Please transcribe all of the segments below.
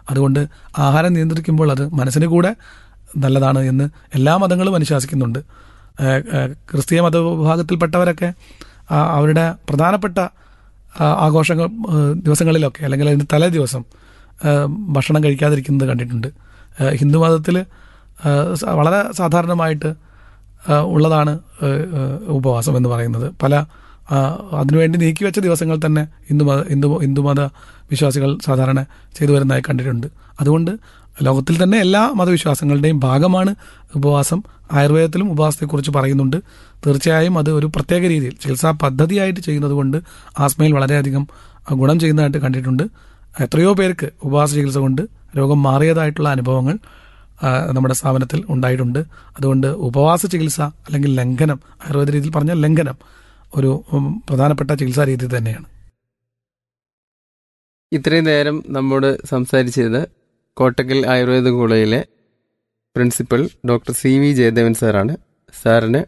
അതുകൊണ്ട് ആഹാരം നിയന്ത്രിക്കുമ്പോൾ അത് മനസ്സിന് കൂടെ നല്ലതാണ് എന്ന് എല്ലാ മതങ്ങളും അനുശാസിക്കുന്നുണ്ട് ഏഹ് ഏഹ് ക്രിസ്തീയ മതവിഭാഗത്തിൽപ്പെട്ടവരൊക്കെ ആ, അവരുടെ പ്രധാനപ്പെട്ട ആ, ആഘോഷങ്ങൾ ഏഹ് ദിവസങ്ങളിലൊക്കെ അല്ലെങ്കിൽ അതിന് തലേ ദിവസം ഏഹ് ഭക്ഷണം കഴിക്കാതിരിക്കുന്നത് കണ്ടിട്ടുണ്ട് ഏഹ് ഹിന്ദുമതത്തിൽ വളരെ സാധാരണമായിട്ട് ഏഹ് ഉള്ളതാണ് ഏഹ് ഏഹ് ഉപവാസം എന്ന് പറയുന്നത് പല ആ, അതിനുവേണ്ടി നീക്കിവെച്ച ദിവസങ്ങൾ തന്നെ ഹിന്ദുമത ഹിന്ദു ഹിന്ദുമത വിശ്വാസികൾ സാധാരണ ചെയ്തു വരുന്നതായി കണ്ടിട്ടുണ്ട് അതുകൊണ്ട് ലോകത്തിൽ തന്നെ എല്ലാ മതവിശ്വാസങ്ങളുടെയും ഭാഗമാണ് ഉപവാസം ആയുർവേദത്തിലും ഉപവാസത്തെക്കുറിച്ച് പറയുന്നുണ്ട് തീർച്ചയായും അത് ഒരു പ്രത്യേക രീതിയിൽ ചികിത്സാ പദ്ധതിയായിട്ട് ചെയ്യുന്നത് കൊണ്ട് ആസ്മയിൽ വളരെയധികം ആ, ഗുണം ചെയ്യുന്നതായിട്ട് കണ്ടിട്ടുണ്ട് എത്രയോ പേർക്ക് ഉപവാസ ചികിത്സ കൊണ്ട് രോഗം മാറിയതായിട്ടുള്ള അനുഭവങ്ങൾ ആ, നമ്മുടെ സ്ഥാപനത്തിൽ ഉണ്ടായിട്ടുണ്ട് അതുകൊണ്ട് ഉപവാസ ചികിത്സ അല്ലെങ്കിൽ ലംഘനം ആയുർവേദ രീതിയിൽ പറഞ്ഞാൽ ലംഘനം ഒരു ഉം, പ്രധാനപ്പെട്ട ചികിത്സാ രീതി തന്നെയാണ് ഇത്രയും നേരം നമ്മോട് സംസാരിച്ചത് കോട്ടക്കൽ ആയുർവേദ കോളേജിലെ principal doctor C V Jayadevan സാറാണ് സാറിന്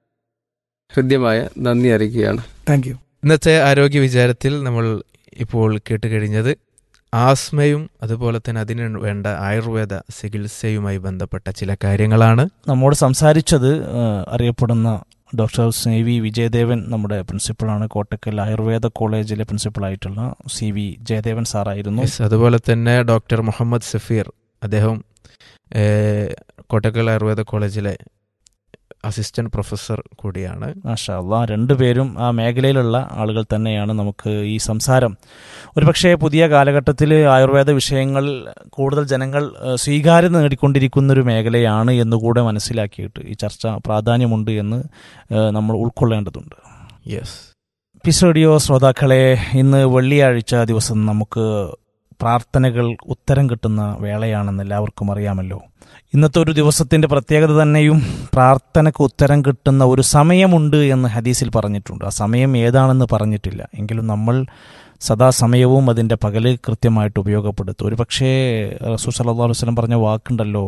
ഹൃദ്യമായ നന്ദി അറിയിക്കുകയാണ് താങ്ക് യു ഇന്നത്തെ ആരോഗ്യ വിചാരത്തിൽ നമ്മൾ ഇപ്പോൾ കേട്ടുകഴിഞ്ഞത് ആസ്മയും അതുപോലെ തന്നെ അതിന് വേണ്ട ആയുർവേദ ചികിത്സയുമായി ബന്ധപ്പെട്ട ചില കാര്യങ്ങളാണ് നമ്മോട് സംസാരിച്ചത് ആ, അറിയപ്പെടുന്ന ഡോക്ടർ സി വി വിജയദേവൻ നമ്മുടെ പ്രിൻസിപ്പളാണ് കോട്ടക്കൽ ആയുർവേദ കോളേജിലെ പ്രിൻസിപ്പളായിട്ടുള്ള സി വി ജയദേവൻ സാറായിരുന്നു Yes, അതുപോലെ തന്നെ ഡോക്ടർ മുഹമ്മദ് സഫീർ അദ്ദേഹം ഏഹ്, കോട്ടക്കൽ ആയുർവേദ കോളേജിലെ അസിസ്റ്റന്റ് പ്രൊഫസർ കൂടിയാണ് മാഷാ അള്ളാ രണ്ടുപേരും ആ മേഖലയിലുള്ള ആളുകൾ തന്നെയാണ് നമുക്ക് ഈ സംസാരം ഒരുപക്ഷെ പുതിയ കാലഘട്ടത്തിൽ ആയുർവേദ വിഷയങ്ങൾ കൂടുതൽ ജനങ്ങൾ ഏഹ്, സ്വീകാര്യത നേടിക്കൊണ്ടിരിക്കുന്ന ഒരു മേഖലയാണ് എന്നുകൂടെ മനസ്സിലാക്കിയിട്ട് ഈ ചർച്ച പ്രാധാന്യമുണ്ട് എന്ന് ഏഹ്, നമ്മൾ ഉൾക്കൊള്ളേണ്ടതുണ്ട് യെസ് പീസ് റേഡിയോ ശ്രോതാക്കളെ ഇന്ന് വെള്ളിയാഴ്ച ദിവസം നമുക്ക് പ്രാർത്ഥനകൾ ഉത്തരം കിട്ടുന്ന വേളയാണെന്ന് എല്ലാവർക്കും അറിയാമല്ലോ ഇന്നത്തെ ഒരു ദിവസത്തിന്റെ പ്രത്യേകത തന്നെയും പ്രാർത്ഥനയ്ക്ക് ഉത്തരം കിട്ടുന്ന ഒരു സമയമുണ്ട് എന്ന് ഹദീസിൽ പറഞ്ഞിട്ടുണ്ട് ആ സമയം ഏതാണെന്ന് പറഞ്ഞിട്ടില്ല എങ്കിലും നമ്മൾ സദാസമയവും അതിൻ്റെ പകല് കൃത്യമായിട്ട് ഉപയോഗപ്പെടുത്തും ഒരു പക്ഷേ റസൂൽ സല്ലല്ലാഹു അലൈഹി വസല്ലം പറഞ്ഞ വാക്കുണ്ടല്ലോ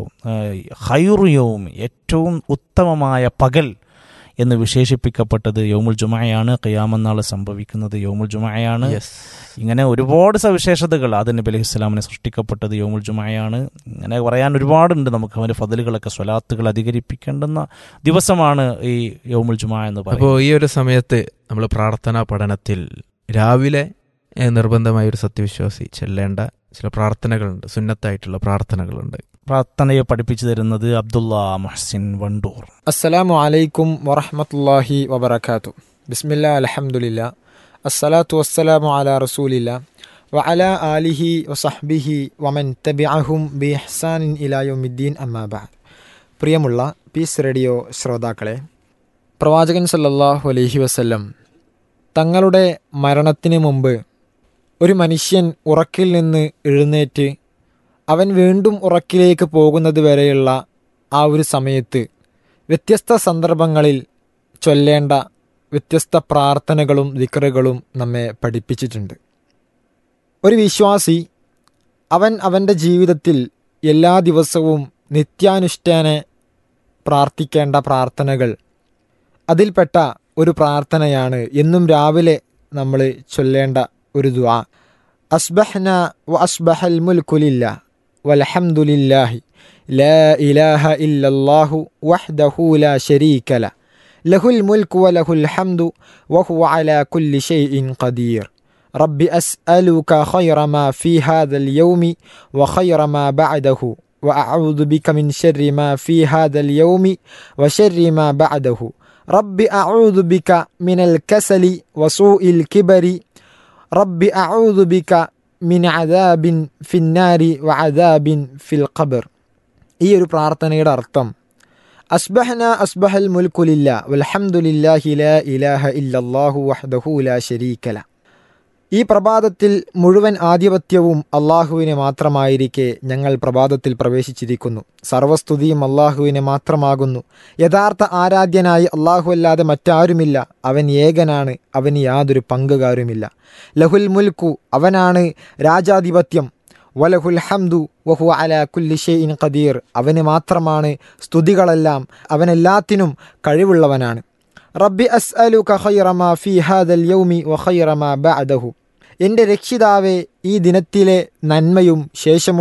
ഹൈറുയവും ഏറ്റവും ഉത്തമമായ പകൽ എന്ന് വിശേഷിപ്പിക്കപ്പെട്ടത് യോമുൽ ജുമയാണ് ഖിയാമന്നാൾ സംഭവിക്കുന്നത് യോമുൽ ജുമയാണ് യെസ് ഇങ്ങനെ ഒരുപാട് സവിശേഷതകൾ ആദം നബി അലൈഹി ഇസ്ലാമിനെ സൃഷ്ടിക്കപ്പെട്ടത് യോമുൽ ജുമയാണ് ഇങ്ങനെ പറയാൻ ഒരുപാടുണ്ട് നമുക്ക് അവൻ്റെ ഫതിലുകളൊക്കെ സ്വലാത്തുകൾ അധികരിപ്പിക്കേണ്ടുന്ന ദിവസമാണ് ഈ യോമുൽ ജുമ എന്ന് അപ്പോൾ പറയുന്നത് ഈ ഒരു സമയത്ത് നമ്മൾ പ്രാർത്ഥനാ പഠനത്തിൽ രാവിലെ ഏഹ്, നിർബന്ധമായ ഒരു സത്യവിശ്വാസി ചെല്ലേണ്ട ചില പ്രാർത്ഥനകളുണ്ട് സുന്നത്തായിട്ടുള്ള പ്രാർത്ഥനകളുണ്ട് പ്രാർത്ഥനയെ പഠിപ്പിച്ചു തരുന്നത് അബ്ദുള്ള മഹ്സിൻ വണ്ടൂർ അസ്സലാമു അലൈക്കും വറഹമത്തല്ലാഹി വബർക്കാത്തു ബിസ്മില്ല അലഹമുല്ല അസ്സലാത്തു വസ്സലാമു അല റസൂലില്ല വഅല ആലിഹി വസഹ്ബിഹി വമൻ തബിഅഹും ബി ഇഹ്സാനിൻ ഇലായുമിദ്ദീൻ അമ്മാബാദ് പ്രിയമുള്ള പീസ് റേഡിയോ ശ്രോതാക്കളെ പ്രവാചകൻ സല്ലല്ലാഹു അലൈഹി വസല്ലം തങ്ങളുടെ മരണത്തിന് മുമ്പ് ഒരു മനുഷ്യൻ ഉറക്കിൽ നിന്ന് എഴുന്നേറ്റ് അവൻ വീണ്ടും ഉറക്കിലേക്ക് പോകുന്നത് വരെയുള്ള ആ ഒരു സമയത്ത് വ്യത്യസ്ത സന്ദർഭങ്ങളിൽ ചൊല്ലേണ്ട വ്യത്യസ്ത പ്രാർത്ഥനകളും ദിക്കറുകളും നമ്മെ പഠിപ്പിച്ചിട്ടുണ്ട് ഒരു വിശ്വാസി അവൻ അവൻ്റെ ജീവിതത്തിൽ എല്ലാ ദിവസവും നിത്യാനുഷ്ഠാന പ്രാർത്ഥിക്കേണ്ട പ്രാർത്ഥനകൾ അതിൽപ്പെട്ട ഒരു പ്രാർത്ഥനയാണ് എന്നും രാവിലെ നമ്മൾ ചൊല്ലേണ്ട ഒരു ദുആ അസ്ബഹ്ന വ അസ്ബഹൽ മുൽക്കുലില്ല വൽഹംദുലില്ലാഹി لا إله إلا الله وحده لا شريك له له الملك وله الحمد وهو على كل شيء قدير رب أسألك خير ما في هذا اليوم وخير ما بعده وأعوذ بك من شر ما في هذا اليوم وشر ما بعده رب أعوذ بك من الكسل وسوء الكبر رب أعوذ بك من عذاب في النار وعذاب في القبر ഈ ഒരു പ്രാർത്ഥനയുടെ അർത്ഥം അസ്ബഹന അസ്ബഹൽ മുൽക്കുലില്ല വൽഹംദുലില്ലാഹി ലാ ഇലാഹ ഇല്ലല്ലാഹു വഹ്ദഹു ലാ ശരീകല ഈ പ്രഭാതത്തിൽ മുഴുവൻ ആധിപത്യവും അള്ളാഹുവിന് മാത്രമായിരിക്കെ ഞങ്ങൾ പ്രഭാതത്തിൽ പ്രവേശിച്ചിരിക്കുന്നു സർവസ്തുതിയും അള്ളാഹുവിന് മാത്രമാകുന്നു യഥാർത്ഥ ആരാധ്യനായി അള്ളാഹു അല്ലാതെ മറ്റാരുമില്ല അവൻ ഏകനാണ് അവന് യാതൊരു പങ്കുകാരുമില്ല ലഹുൽ മുൽക്കു അവനാണ് രാജാധിപത്യം വലഹുൽ ഹംദു വഹു അല കുല്ലി ഷെയ്ൻ ഖദീർ അവന് മാത്രമാണ് സ്തുതികളെല്ലാം അവനെല്ലാത്തിനും കഴിവുള്ളവനാണ് റബ്ബി അസ് അലു ഖൈറമ ഫി ഹാദൽ യൗമി വ ഖൈറമ ബഅദഹു എൻ്റെ രക്ഷിതാവെ ഈ ദിനത്തിലെ നന്മയും ശേഷമുള്ള